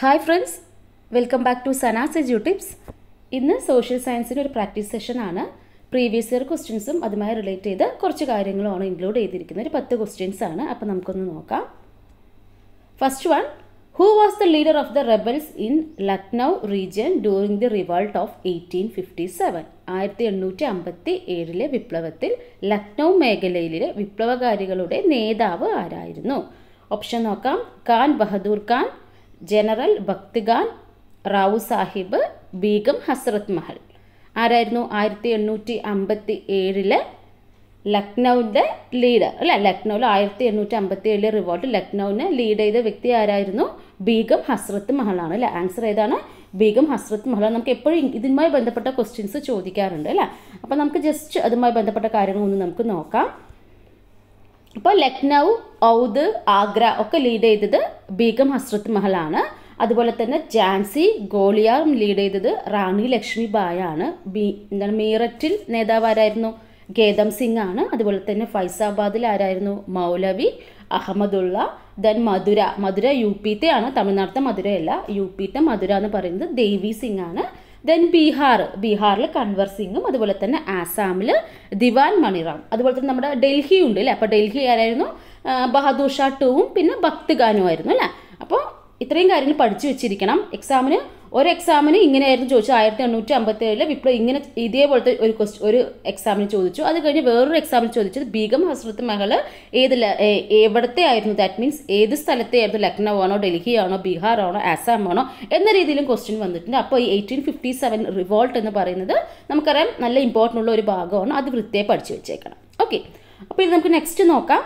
hi friends welcome back to Sanas edu tips ഇന്ന് social സയൻസിൻ്റെ ഒരു പ്രാക്ടീസ് സെഷനാണ് പ്രീവിയസ് ഇയർ ക്വസ്റ്റ്യൻസും അതുമായി റിലേറ്റ് ചെയ്ത് കുറച്ച് കാര്യങ്ങളുമാണ് ഇൻക്ലൂഡ് ചെയ്തിരിക്കുന്നത് ഒരു പത്ത് ക്വസ്റ്റ്യൻസ് ആണ് അപ്പോൾ നമുക്കൊന്ന് നോക്കാം first one who was the leader of the rebels in Lucknow region during the revolt of eighteen fifty seven ആയിരത്തി എണ്ണൂറ്റി അമ്പത്തി ഏഴിലെ വിപ്ലവത്തിൽ ലക്നൗ മേഖലയിലെ വിപ്ലവകാരികളുടെ നേതാവ് ആരായിരുന്നു ഓപ്ഷൻ നോക്കാം ഖാൻ ബഹദൂർ ഖാൻ ജനറൽ ഭക്ത് ഖാൻ റാവു സാഹിബ് ബീഗം ഹസ്രത് മഹൽ ആരായിരുന്നു ആയിരത്തി എണ്ണൂറ്റി അമ്പത്തി ഏഴിലെ ലക്നൗവിൻ്റെ ലീഡർ അല്ല ലക്നൗവിൽ ആയിരത്തി എണ്ണൂറ്റി അമ്പത്തി ഏഴിലെ റിവോൾട്ട് ലക്നൗവിനെ ലീഡ് ചെയ്ത വ്യക്തി ആരായിരുന്നു ബീഗം ഹസ്രത്ത് മഹളാണ് അല്ലേ ആൻസർ ഏതാണ് ബീഗം ഹസ്രത്ത് മഹൾ നമുക്ക് എപ്പോഴും ഇതുമായി ബന്ധപ്പെട്ട ക്വസ്റ്റ്യൻസ് ചോദിക്കാറുണ്ട് അല്ലേ അപ്പോൾ നമുക്ക് ജസ്റ്റ് അതുമായി ബന്ധപ്പെട്ട കാര്യങ്ങളൊന്ന് നമുക്ക് നോക്കാം അപ്പോൾ ലക്നൗ ഔദ് ആഗ്ര ഒക്കെ ലീഡ് ചെയ്തത് ബീഗം ഹസ്രത്ത് മഹലാണ് അതുപോലെ തന്നെ ജാൻസി ഗോളിയാർ ലീഡ് ചെയ്തത് റാണി ലക്ഷ്മി ബായ് ആണ് ബി എന്താണ് മീററ്റിൽ നേതാവ് ആരായിരുന്നു ഗേദം സിംഗ് ആണ് അതുപോലെ തന്നെ ഫൈസാബാദിൽ ആരായിരുന്നു മൗലവി അഹമ്മദുള്ള ദെൻ മധുര മധുര യു പിത്തെ ആണ് തമിഴ്നാട്ടിലെ മധുരയല്ല യു പിത്തെ മധുര എന്ന് പറയുന്നത് ദേവി സിംഗ് ആണ് ദെൻ ബീഹാർ ബീഹാറിൽ കൺവർ സിംഗും അതുപോലെ തന്നെ ആസാമിൽ ദിവാൻ മണിറാം അതുപോലെ തന്നെ നമ്മുടെ ഡൽഹി ഉണ്ട് അല്ലേ അപ്പോൾ ഡൽഹി ആരായിരുന്നു ബഹദൂർ ഷാ ടൂവും പിന്നെ ഭക്ത് ഖാനും ആയിരുന്നു അല്ലേ അപ്പോൾ ഇത്രയും കാര്യങ്ങൾ പഠിച്ചു വെച്ചിരിക്കണം എക്സാമിന് ഒരു എക്സാമിന് ഇങ്ങനെയായിരുന്നു ചോദിച്ചത് ആയിരത്തി എണ്ണൂറ്റി അമ്പത്തി ഏഴിലെ വിപ്ലവം ഇങ്ങനെ ഇതേപോലത്തെ ഒരു ക്വസ്റ്റ് ഒരു എക്സാമിന് ചോദിച്ചു അത് കഴിഞ്ഞ് വേറൊരു എക്സാമിന് ചോദിച്ചത് ബീഗം ഹസ്രത്ത് മഹൽ ഏത് എവിടത്തെ ആയിരുന്നു ദാറ്റ് മീൻസ് ഏത് സ്ഥലത്തെ ആയിരുന്നു ലക്നൗ ആണോ ഡൽഹി ആണോ ബീഹാർ ആണോ ആസാം ആണോ എന്ന രീതിയിലും ക്വസ്റ്റ്യൻ വന്നിട്ടുണ്ട് അപ്പോൾ ഈ എയ്റ്റീൻ ഫിഫ്റ്റി സെവൻ റിവോൾട്ട് എന്ന് പറയുന്നത് നമുക്കറിയാം നല്ല ഇമ്പോർട്ടൻ്റ് ഉള്ള ഒരു ഭാഗമാണ് അത് വൃത്തിയായി പഠിച്ചു വെച്ചേക്കണം ഓക്കെ അപ്പോൾ ഇത് നമുക്ക് നെക്സ്റ്റ് നോക്കാം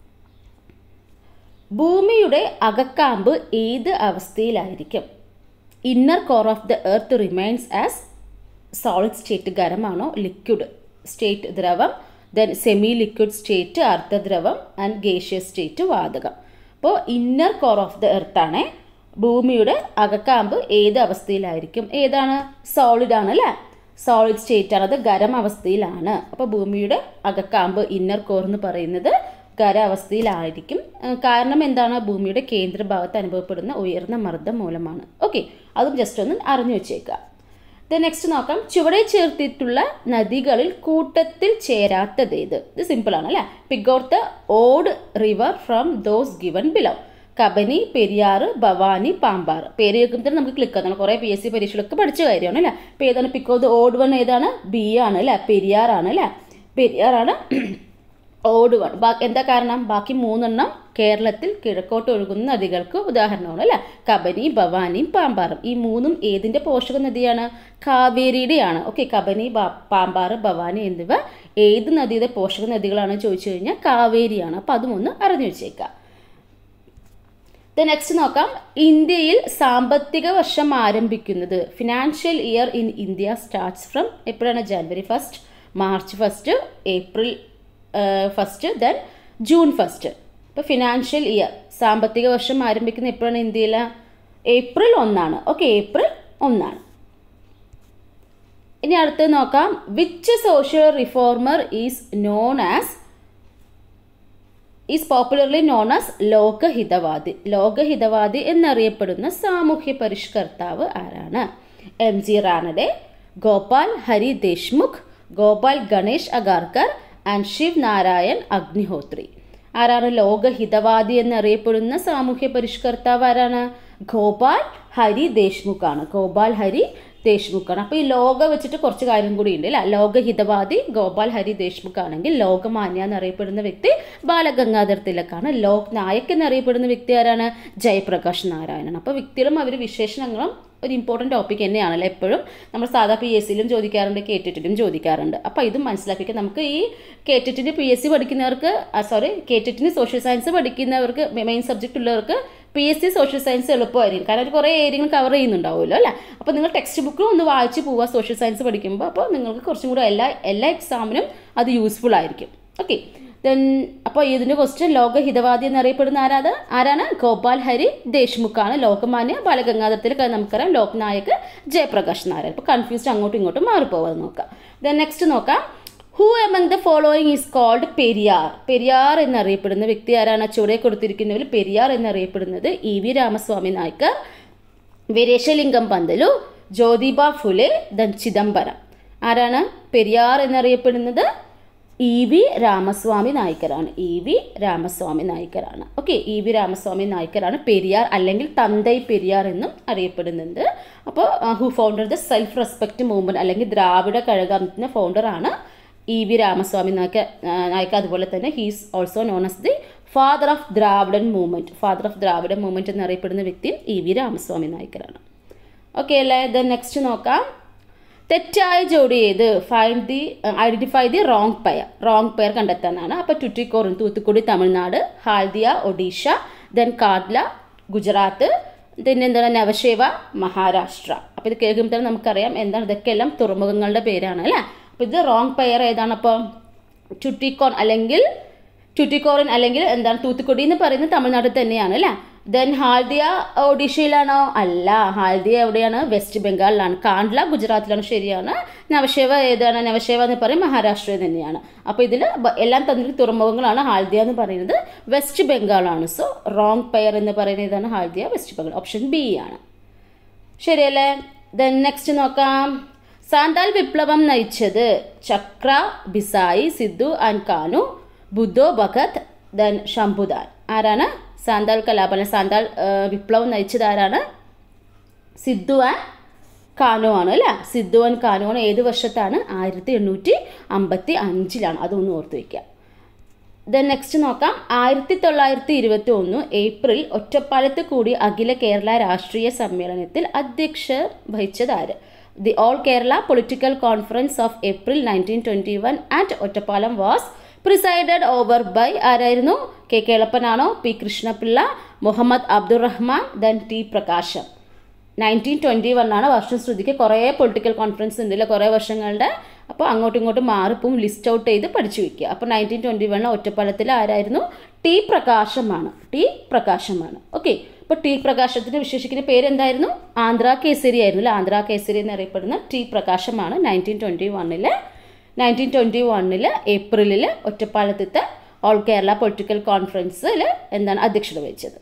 ഭൂമിയുടെ അകക്കാമ്പ് ഏത് അവസ്ഥയിലായിരിക്കും inner core of the earth remains as solid state ഖരമാണോ ലിക്വിഡ് സ്റ്റേറ്റ് ദ്രവം ദെൻ സെമി ലിക്വിഡ് സ്റ്റേറ്റ് അർദ്ധദ്രവം ആൻഡ് ഗേഷ്യസ് സ്റ്റേറ്റ് വാതകം അപ്പോൾ inner core of the earth ആണ് ഭൂമിയുടെ അകക്കാമ്പ് ഏത് അവസ്ഥയിലായിരിക്കും ഏതാണ് സോളിഡ് ആണ് അല്ലേ സോളിഡ് സ്റ്റേറ്റ് ആണ് അത് ഖരം അവസ്ഥയിലാണ് അപ്പോൾ ഭൂമിയുടെ അകക്കാമ്പ് ഇന്നർ കോർ എന്ന് പറയുന്നത് ഖരാവസ്ഥയിലായിരിക്കും കാരണം എന്താണ് ഭൂമിയുടെ കേന്ദ്രഭാഗത്ത് അനുഭവപ്പെടുന്ന ഉയർന്ന മർദ്ദം മൂലമാണ് ഓക്കെ അതും ജസ്റ്റ് ഒന്ന് അറിഞ്ഞു വെച്ചേക്കുക ദ നെക്സ്റ്റ് നോക്കാം ചുവടെ ചേർത്തിട്ടുള്ള നദികളിൽ കൂട്ടത്തിൽ ചേരാത്തതേത് ഇത് സിമ്പിൾ ആണ് അല്ലേ pick out the odd river from those given below Kabini Periyar Bhavani Pambar പേര് കേൾക്കുമ്പോൾ നമുക്ക് ക്ലിക്ക് ആകുന്നത് കുറേ പി എസ് സി പരീക്ഷകളൊക്കെ പഠിച്ച കാര്യമാണ് അല്ലേ അപ്പോൾ ഏതാണ് പിക്കോ ദ ഓഡ് വൺ ഏതാണ് ബി ആണ് അല്ലേ പെരിയാറാണ് അല്ലേ പെരിയാറാണ് ഓട് വൺ ബാക്കി എന്താ കാരണം ബാക്കി മൂന്നെണ്ണം കേരളത്തിൽ കിഴക്കോട്ട് ഒഴുകുന്ന നദികൾക്ക് ഉദാഹരണമാണ് അല്ലേ കബനി ഭവാനിയും പാമ്പാറും ഈ മൂന്നും ഏതിൻ്റെ പോഷക നദിയാണ് കാവേരിയുടെയാണ് ഓക്കെ കബനി പാമ്പാറ് ഭവാനി എന്നിവ ഏത് നദിയുടെ പോഷക നദികളാണ് ചോദിച്ചു കഴിഞ്ഞാൽ കാവേരിയാണ് അപ്പോൾ അതും ഒന്ന് അറിഞ്ഞു വെച്ചേക്കാം ദ നെക്സ്റ്റ് നോക്കാം ഇന്ത്യയിൽ സാമ്പത്തിക വർഷം ആരംഭിക്കുന്നത് financial year in India starts from എപ്പോഴാണ് January first March first April first then June first ഇപ്പോൾ ഫിനാൻഷ്യൽ ഇയർ സാമ്പത്തിക വർഷം ആരംഭിക്കുന്ന എപ്പോഴാണ് ഇന്ത്യയിൽ ഏപ്രിൽ ഒന്നാണ് ഓക്കെ ഏപ്രിൽ ഒന്നാണ് ഇനി അടുത്ത് നോക്കാം which social reformer is known as is popularly known as Lokhitwadi Lokhitwadi എന്നറിയപ്പെടുന്ന സാമൂഹ്യ പരിഷ്കർത്താവ് ആരാണ് M G Ranade Gopal Hari Deshmukh Gopal Ganesh Agarkar and Shiv Narayan Agnihotri ആരാണ് ലോകഹിതവാദി എന്നറിയപ്പെടുന്ന സാമൂഹ്യ പരിഷ്കർത്താവ് ആരാണ് ഗോപാൽ ഹരി ദേശ്മുഖ് ആണ് ഗോപാൽ ഹരി ദേശ്മുഖ് ആണ് അപ്പോൾ ഈ ലോക വെച്ചിട്ട് കുറച്ച് കാര്യം കൂടി ഉണ്ട് അല്ല ലോകഹിതവാദി ഗോപാൽ ഹരി ദേശ്മുഖ് ആണെങ്കിൽ ലോകമാന്യ എന്നറിയപ്പെടുന്ന വ്യക്തി ബാലഗംഗാധർ തിലക്കാണ് ലോക് നായക് എന്നറിയപ്പെടുന്ന വ്യക്തി ആരാണ് ജയപ്രകാശ് നാരായണൻ അപ്പോൾ വ്യക്തികളും അവർ വിശേഷണങ്ങളും ഒരു ഇമ്പോർട്ടൻറ്റ് ടോപ്പിക് തന്നെയാണല്ലോ എപ്പോഴും നമ്മൾ സാധാ പി എസ് സിയിലും ചോദിക്കാറുണ്ട് കേറ്റിറ്റിലും ചോദിക്കാറുണ്ട് അപ്പോൾ ഇതും മനസ്സിലാക്കിയിട്ട് നമുക്ക് ഈ കേറ്റിറ്റിന് പി എസ് സി പഠിക്കുന്നവർക്ക് സോറി കേറ്റിറ്റിന് സോഷ്യൽ സയൻസ് പഠിക്കുന്നവർക്ക് മെയിൻ സബ്ജക്റ്റ് ഉള്ളവർക്ക് P S C social science എളുപ്പമായിരിക്കും കാരണം ഒരു കുറേ ഏരിയകൾ കവർ ചെയ്യുന്നുണ്ടാവുമല്ലോ അല്ലേ അപ്പോൾ നിങ്ങൾ ടെക്സ്റ്റ് ബുക്കും ഒന്ന് വായിച്ച് പോവുക സോഷ്യൽ സയൻസ് പഠിക്കുമ്പോൾ അപ്പോൾ നിങ്ങൾക്ക് കുറച്ചും കൂടെ എല്ലാ എല്ലാ എക്സാമിനും അത് യൂസ്ഫുൾ ആയിരിക്കും ഓക്കെ ദെൻ അപ്പോൾ ഇതിൻ്റെ ക്വസ്റ്റ്യൻ ലോകഹിതവാദി എന്നറിയപ്പെടുന്ന ആരാത് ആരാണ് ഗോപാൽ ഹരി ദേശ്മുഖ് ആണ് ലോകമാന്യ ബാലഗംഗാധരത്തിൽ നമുക്കറിയാം ലോക്നായക് ജയപ്രകാശ് നാരായൺ അപ്പോൾ കൺഫ്യൂസ്ഡ് അങ്ങോട്ടും ഇങ്ങോട്ടും മാറിപ്പോവാതെ നോക്കാം ദെൻ നെക്സ്റ്റ് നോക്കാം who among the following is called Periyar Periyar എന്നറിയപ്പെടുന്ന വ്യക്തി ആരാണ് ചുവടെ കൊടുത്തിരിക്കുന്നതിൽ പെരിയാർ എന്നറിയപ്പെടുന്നത് E V Ramaswamy Naicker Veeresalingam Pantulu Jyotiba Phule then Chidambaram ആരാണ് പെരിയാർ എന്നറിയപ്പെടുന്നത് ഇ വി രാമസ്വാമി നായ്ക്കറാണ് ഇ വി രാമസ്വാമി നായ്ക്കറാണ് ഓക്കെ ഇ വി രാമസ്വാമി നായ്ക്കറാണ് പെരിയാർ അല്ലെങ്കിൽ തന്തൈ പെരിയാർ എന്നും അറിയപ്പെടുന്നുണ്ട് അപ്പോൾ who founder the self respect movement അല്ലെങ്കിൽ ദ്രാവിഡ കഴകത്തിൻ്റെ ഫൗണ്ടറാണ് ഇ വി രാമസ്വാമി നായ്ക്ക നായ്ക്ക അതുപോലെ തന്നെ he's also known as the father of Dravidian movement father of Dravidian movement എന്നറിയപ്പെടുന്ന വ്യക്തി ഇ വി രാമസ്വാമി നായ്ക്കറാണ് ഓക്കെ അല്ലേ ദെൻ നെക്സ്റ്റ് നോക്കാം തെറ്റായ ജോഡി ഏത് find the identify the wrong pair wrong pair കണ്ടെത്താനാണ് അപ്പോൾ ടുറ്റിക്കോറിൻ തൂത്തുക്കുടി തമിഴ്നാട് ഹാൽദിയ ഒഡീഷ ദെൻ കാഡ്ല ഗുജറാത്ത് പിന്നെ എന്താണ് നവശേവ മഹാരാഷ്ട്ര അപ്പോൾ ഇത് കേൾക്കുമ്പോൾ തന്നെ നമുക്കറിയാം എന്താണ് ഇതൊക്കെയെല്ലാം തുറമുഖങ്ങളുടെ പേരാണ് അല്ലേ അപ്പോൾ ഇത് റോങ് പെയർ ഏതാണ് അപ്പോൾ ചുട്ടിക്കോൺ അല്ലെങ്കിൽ ചുട്ടിക്കോറിൻ അല്ലെങ്കിൽ എന്താണ് തൂത്തുക്കുടി എന്ന് പറയുന്നത് തമിഴ്നാട്ടിൽ തന്നെയാണ് അല്ലേ ദെൻ ഹാൽദിയ ഒഡീഷയിലാണോ അല്ല ഹാൽദിയ എവിടെയാണ് വെസ്റ്റ് ബംഗാളിലാണ് കാണ്ട്ല ഗുജറാത്തിലാണ് ശരിയാണ് നവശേവ ഏതാണ് നവശേവ എന്ന് പറയും മഹാരാഷ്ട്രയിൽ തന്നെയാണ് അപ്പോൾ ഇതിൽ എല്ലാം തന്നിട്ട് തുറമുഖങ്ങളാണ് ഹാൽദിയ എന്ന് പറയുന്നത് വെസ്റ്റ് ബംഗാളാണ് സോ റോങ് പെയർ എന്ന് പറയുന്നത് ഇതാണ് Haldia west Bengal option B ആണ് ശരിയല്ലേ ദെൻ നെക്സ്റ്റ് നോക്കാം സാന്താൽ വിപ്ലവം നയിച്ചത് ചക്ര ബിസായി സിദ്ധു ആൻഡ് കാനു ബുദ്ധോ ഭഗത് ദെൻ ശംഭുദാൻ ആരാണ് സാന്താൽ കലാപന സാന്താൽ വിപ്ലവം നയിച്ചത് ആരാണ് സിദ്ധു ആൻഡ് കാനോ ആണ് അല്ലേ സിദ്ധു ആൻഡ് കാനോ ആണ് ഏത് വർഷത്താണ് ആയിരത്തി എണ്ണൂറ്റി അമ്പത്തി അഞ്ചിലാണ് അതൊന്ന് ഓർത്ത് വയ്ക്കുക ദെൻ നെക്സ്റ്റ് നോക്കാം ആയിരത്തി തൊള്ളായിരത്തി ഇരുപത്തി ഒന്ന് ഏപ്രിൽ ഒറ്റപ്പാലത്ത് കൂടി അഖില കേരള രാഷ്ട്രീയ സമ്മേളനത്തിൽ അധ്യക്ഷ വഹിച്ചത് ആര് the all Kerala political conference of April nineteen twenty one at Ottapalam was presided over by ആരായിരുന്നു കെ കേളപ്പനാണോ P Krishna Pillai Muhammad Abdurahman then T Prakasam nineteen twenty one ആണ് വർഷം ശ്രുതിക്ക് കുറേ പൊളിറ്റിക്കൽ കോൺഫറൻസ് ഉണ്ടല്ലോ കുറേ വർഷങ്ങളുടെ അപ്പോൾ അങ്ങോട്ടും ഇങ്ങോട്ടും മാറിപ്പും ലിസ്റ്റ് ഔട്ട് ചെയ്ത് പഠിച്ചു വയ്ക്കുക അപ്പോൾ നയൻറ്റീൻ ട്വൻറ്റി വണ്ണിൽ ഒറ്റപ്പാലത്തിൽ ആരായിരുന്നു ടി പ്രകാശമാണ് ടി പ്രകാശമാണ് ഓക്കെ അപ്പോൾ ടി പ്രകാശത്തിന് വിശേഷിക്കുന്ന പേര് എന്തായിരുന്നു ആന്ധ്ര കേസരി ആയിരുന്നു അല്ലേ ആന്ധ്ര കേസരി എന്നറിയപ്പെടുന്ന ടി പ്രകാശമാണ് നയൻറ്റീൻ ട്വൻറ്റി വണ്ണിൽ നയൻറ്റീൻ ട്വൻറ്റി വണ്ണിൽ ഏപ്രിലിൽ ഒറ്റപ്പാലത്തെ ഓൾ കേരള പൊളിറ്റിക്കൽ കോൺഫറൻസിൽ എന്താണ് അധ്യക്ഷത വഹിച്ചത്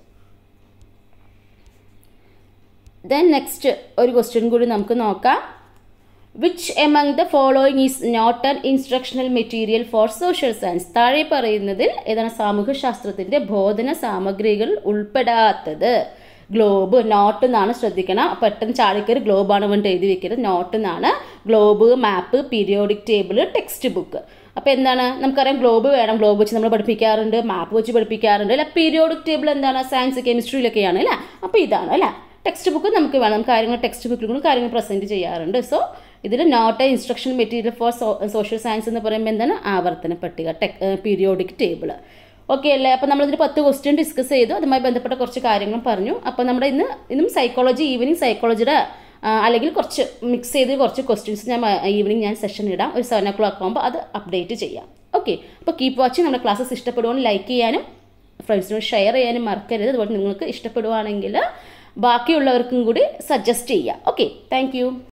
ദെൻ നെക്സ്റ്റ് ഒരു ക്വസ്റ്റ്യൻ കൂടി നമുക്ക് നോക്കാം which among the following is not an instructional material for social science താഴെ പറയുന്നതിൽ ഏതാണ് സാമൂഹ്യശാസ്ത്രത്തിൻ്റെ ബോധന സാമഗ്രികൾ ഉൾപ്പെടാത്തത് ഗ്ലോബ് നോട്ട് എന്നാണ് ശ്രദ്ധിക്കണം പെട്ടെന്ന് ചാടിക്കറി ഗ്ലോബാണ് വേണ്ടി എഴുതി വെക്കുന്നത് നോട്ട് എന്നാണ് globe map periodic table text book അപ്പോൾ എന്താണ് നമുക്കറിയാം ഗ്ലോബ് വേണം ഗ്ലോബ് വെച്ച് നമ്മൾ പഠിപ്പിക്കാറുണ്ട് മാപ്പ് വെച്ച് പഠിപ്പിക്കാറുണ്ട് അല്ല പീരിയോഡിക് ടേബിൾ എന്താണ് സയൻസ് കെമിസ്ട്രിയിലൊക്കെയാണ് അല്ലേ അപ്പോൾ ഇതാണ് അല്ലേ ടെക്സ്റ്റ് ബുക്ക് നമുക്ക് വേണം നമുക്ക് കാര്യങ്ങൾ ടെക്സ്റ്റ് ബുക്കിലും കാര്യങ്ങൾ പ്രസൻറ്റ് ചെയ്യാറുണ്ട് സോ ഇതിൽ not a instruction material for social science എന്ന് പറയുമ്പോൾ എന്താണ് ആവർത്തന പട്ടിക ടെക് പീരിയോഡിക് ടേബിൾ ഓക്കെ അല്ലേ അപ്പോൾ നമ്മളിതിൽ പത്ത് ക്വസ്റ്റ്യൻ ഡിസ്കസ് ചെയ്തു അതുമായി ബന്ധപ്പെട്ട കുറച്ച് കാര്യങ്ങൾ പറഞ്ഞു അപ്പോൾ നമ്മുടെ ഇന്ന് ഇന്നും സൈക്കോളജി ഈവനിങ് സൈക്കോളജിയുടെ അല്ലെങ്കിൽ കുറച്ച് മിക്സ് ചെയ്ത് കുറച്ച് ക്വസ്റ്റ്യൻസ് ഞാൻ ഈവനിങ് ഞാൻ സെഷൻ ഇടാം ഒരു സെവൻ ഒ ക്ലോക്ക് ആകുമ്പോൾ അത് അപ്ഡേറ്റ് ചെയ്യാം ഓക്കെ അപ്പോൾ കീപ്പ് വാച്ചിങ് നമ്മുടെ ക്ലാസ്സസ് ഇഷ്ടപ്പെടുവാണെങ്കിൽ ലൈക്ക് ചെയ്യാനും ഫ്രണ്ട്സിനോട് ഷെയർ ചെയ്യാനും മറക്കരുത് അതുപോലെ നിങ്ങൾക്ക് ഇഷ്ടപ്പെടുവാണെങ്കിൽ ബാക്കിയുള്ളവർക്കും കൂടി സജസ്റ്റ് ചെയ്യുക ഓക്കെ താങ്ക്